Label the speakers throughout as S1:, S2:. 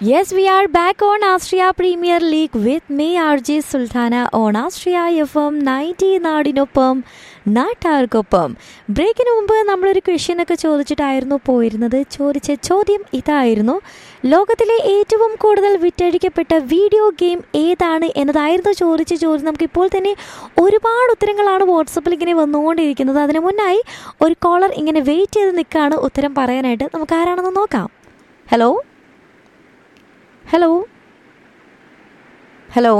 S1: Yes, we are back on Austria Premier League with me, RJ Sultana, on Austria FM 90 നാടിനൊപ്പം നാട്ടാർക്കൊപ്പം ബ്രേക്കിന് മുമ്പ് നമ്മളൊരു ക്വസ്റ്റ്യൻ ഒക്കെ ചോദിച്ചിട്ടായിരുന്നു പോയിരുന്നത് ചോദിച്ച ചോദ്യം ഇതായിരുന്നു ലോകത്തിലെ ഏറ്റവും കൂടുതൽ വിറ്റഴിക്കപ്പെട്ട വീഡിയോ ഗെയിം ഏതാണ് എന്നതായിരുന്നു ചോദിച്ച ചോദ്യം നമുക്കിപ്പോൾ തന്നെ ഒരുപാട് ഉത്തരങ്ങളാണ് വാട്സപ്പിൽ ഇങ്ങനെ വന്നുകൊണ്ടിരിക്കുന്നത് അതിന് മുന്നായി ഒരു കോളർ ഇങ്ങനെ വെയിറ്റ് ചെയ്ത് നിൽക്കുകയാണ് ഉത്തരം പറയാനായിട്ട് നമുക്ക് ആരാണെന്ന് നോക്കാം hello hello hello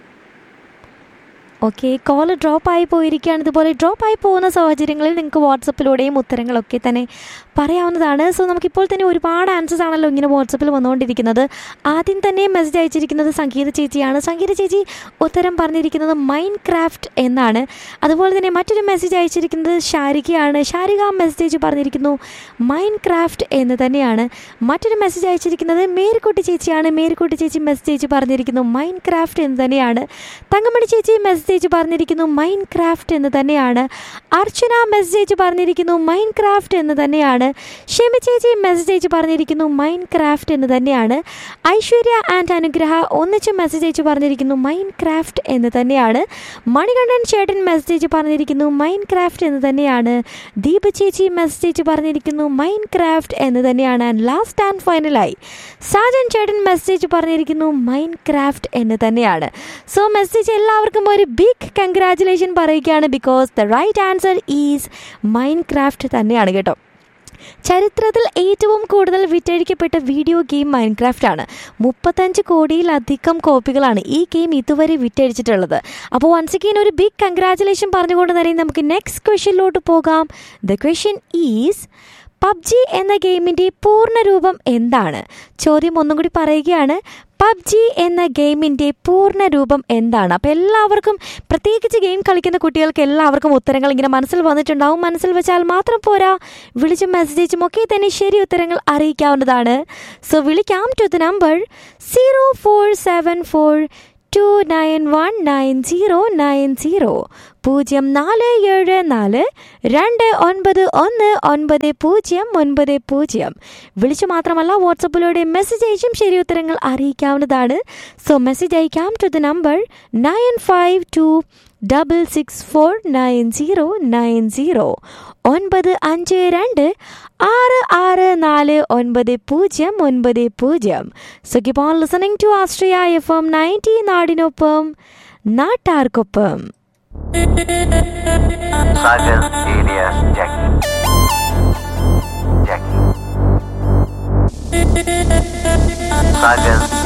S1: okay call drop ആയി പോയിരിക്കുകയാണ് ഇതുപോലെ ഡ്രോപ്പ് ആയി പോകുന്ന സാഹചര്യങ്ങളിൽ നിങ്ങൾക്ക് വാട്സപ്പിലൂടെയും ഉത്തരങ്ങളൊക്കെ തന്നെ പറയാവുന്നതാണ് സോ നമുക്കിപ്പോൾ തന്നെ ഒരുപാട് ആൻസേഴ്സ് ആണല്ലോ ഇങ്ങനെ വാട്സപ്പിൽ വന്നുകൊണ്ടിരിക്കുന്നത് ആദ്യം തന്നെ മെസ്സേജ് അയച്ചിരിക്കുന്നത് സംഗീത ചേച്ചിയാണ് സംഗീത ചേച്ചി ഉത്തരം പറഞ്ഞിരിക്കുന്നത് മൈൻഡ് ക്രാഫ്റ്റ് എന്നാണ് അതുപോലെ തന്നെ മറ്റൊരു മെസ്സേജ് അയച്ചിരിക്കുന്നത് ഷാരികയാണ് ഷാരിക മെസ്സേജ് പറഞ്ഞിരിക്കുന്നു മൈൻഡ് ക്രാഫ്റ്റ് എന്ന് തന്നെയാണ് മറ്റൊരു മെസ്സേജ് അയച്ചിരിക്കുന്നത് മേരിക്കുട്ടി ചേച്ചിയാണ് മേരിക്കുട്ടി ചേച്ചി മെസ്സേജ് പറഞ്ഞിരിക്കുന്നു മൈൻഡ് ക്രാഫ്റ്റ് എന്ന് തന്നെയാണ് തങ്കമണി ചേച്ചി മെസ്സേജ് പറഞ്ഞിരിക്കുന്നു മൈൻഡ് ക്രാഫ്റ്റ് എന്ന് തന്നെയാണ് അർച്ചന മെസ്സേജ് പറഞ്ഞിരിക്കുന്നു മൈൻഡ് ക്രാഫ്റ്റ് എന്ന് തന്നെയാണ് ഷെമി ചേച്ചി മെസ്സേജ് പറഞ്ഞിരിക്കുന്നു മൈൻഡ് ക്രാഫ്റ്റ് എന്ന് തന്നെയാണ് ഐശ്വര്യ ആൻഡ് അനുഗ്രഹ ഒന്നിച്ച് മെസ്സേജ് പറഞ്ഞിരിക്കുന്നു മൈൻഡ് ക്രാഫ്റ്റ് എന്ന് തന്നെയാണ് മണികണ്ഠൻ ചേട്ടൻ മെസ്സേജ് പറഞ്ഞിരിക്കുന്നു മൈൻഡ് ക്രാഫ്റ്റ് എന്ന് തന്നെയാണ് ദീപ ചേച്ചി മെസ്സേജ് പറഞ്ഞിരിക്കുന്നു മൈൻഡ് ക്രാഫ്റ്റ് എന്ന് തന്നെയാണ് ആൻഡ് ലാസ്റ്റ് ആൻഡ് ഫൈനലായി സാജൻ ചേട്ടൻ മെസ്സേജ് പറഞ്ഞിരിക്കുന്നു മൈൻഡ് ക്രാഫ്റ്റ് എന്ന് തന്നെയാണ് സോ മെസ്സേജ് എല്ലാവർക്കും ഒരു ബിഗ് കൺഗ്രാറ്റുലേഷൻ പറയുകയാണ് because the right answer is Minecraft തന്നെയാണ് കേട്ടോ ചരിത്രത്തിൽ ഏറ്റവും കൂടുതൽ വിറ്റഴിക്കപ്പെട്ട വീഡിയോ ഗെയിം മൈൻക്രാഫ്റ്റ് ആണ് മുപ്പത്തഞ്ച് കോടിയിലധികം കോപ്പികളാണ് ഈ ഗെയിം ഇതുവരെ വിറ്റഴിച്ചിട്ടുള്ളത് അപ്പോൾ വൺസ് അഗെയിൻ ഒരു ബിഗ് കൺഗ്രാറ്റുലേഷൻ പറഞ്ഞുകൊണ്ട് തന്നെ നമുക്ക് നെക്സ്റ്റ് ക്വസ്റ്റ്യനിലോട്ട് പോകാം ദ ക്വസ്റ്റ്യൻ ഈസ് പബ്ജി എന്ന ഗെയിമിൻ്റെ പൂർണ്ണരൂപം എന്താണ് ചോദ്യം ഒന്നും കൂടി പറയുകയാണ് പബ്ജി എന്ന ഗെയിമിൻ്റെ പൂർണ്ണ രൂപം എന്താണ് അപ്പോൾ എല്ലാവർക്കും പ്രത്യേകിച്ച് ഗെയിം കളിക്കുന്ന കുട്ടികൾക്ക് എല്ലാവർക്കും ഉത്തരങ്ങൾ ഇങ്ങനെ മനസ്സിൽ വന്നിട്ടുണ്ടാവും മനസ്സിൽ വെച്ചാൽ മാത്രം പോരാ വിളിച്ചും മെസ്സേജും ഒക്കെ തന്നെ ശരി ഉത്തരങ്ങൾ അറിയിക്കാവുന്നതാണ് സോ വിളിക്കാം to the number zero four seven four two nine one nine zero nine zero പൂജ്യം നാല് ഏഴ് നാല് രണ്ട് ഒൻപത് ഒന്ന് ഒൻപത് പൂജ്യം ഒൻപത് പൂജ്യം വിളിച്ചു മാത്രമല്ല വാട്സപ്പിലൂടെ മെസ്സേജ് അയച്ചും ശരി ഉത്തരങ്ങൾ അറിയിക്കാവുന്നതാണ് സോ മെസ്സേജ് അയക്കാം to the number nine five two double six four nine zero nine zero ഒൻപത് അഞ്ച് രണ്ട് ആറ് ആറ് നാല് ഒൻപത് പൂജ്യം ഒൻപത് പൂജ്യം so keep on listening to Austria F M ninety നാടിനൊപ്പം നാട്ടാർക്കൊപ്പം
S2: Sagas alias Jackie. Jackie. Sagas